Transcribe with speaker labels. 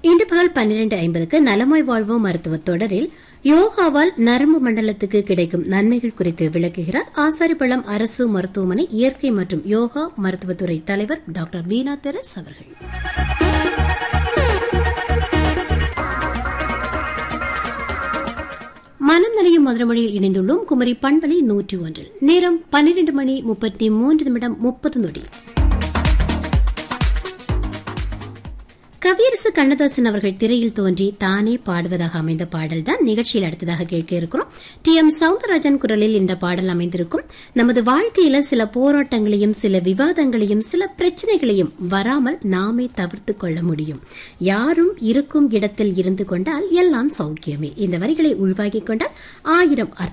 Speaker 1: இன்று பகல் பன்னிரண்டு ஐம்பதுக்கு நலமாய் வாழ்வோம் மருத்துவ தொடரில் யோகாவால் நரம்பு மண்டலத்துக்கு கிடைக்கும் நன்மைகள் குறித்து விளக்குகிறார் ஆசாரிப்பள்ளம் அரசு மருத்துவமனை இயற்கை மற்றும் யோகா மருத்துவத்துறை தலைவர் டாக்டர் வீணா தெரஸ் அவர்கள் மனம் நனையும் மதுரமொழியில் இணைந்துள்ளோம் குமரி பண்பலை நூற்றி ஒன்றில் நேரம் பன்னிரண்டு மணி முப்பத்தி மூன்று நிமிடம் முப்பது நொடி கவியரசு கண்ணதாசன் அவர்கள் திரையில் தோன்றி தானே பாடுவதாக அமைந்த பாடல் தான் நிகழ்ச்சியில் அடுத்ததாக கேட்க இருக்கிறோம் டி எம் சவுந்தரராஜன் குரலில் இந்த பாடல் அமைந்திருக்கும் நமது வாழ்க்கையில சில போராட்டங்களையும் சில விவாதங்களையும் சில பிரச்சனைகளையும் வராமல் நாமே தவிர்த்து கொள்ள முடியும் யாரும் இருக்கும் இடத்தில் இருந்து கொண்டால் எல்லாம் சௌக்கியமே இந்த வரிகளை உள்வாங்கிக் கொண்டால் ஆயிரம்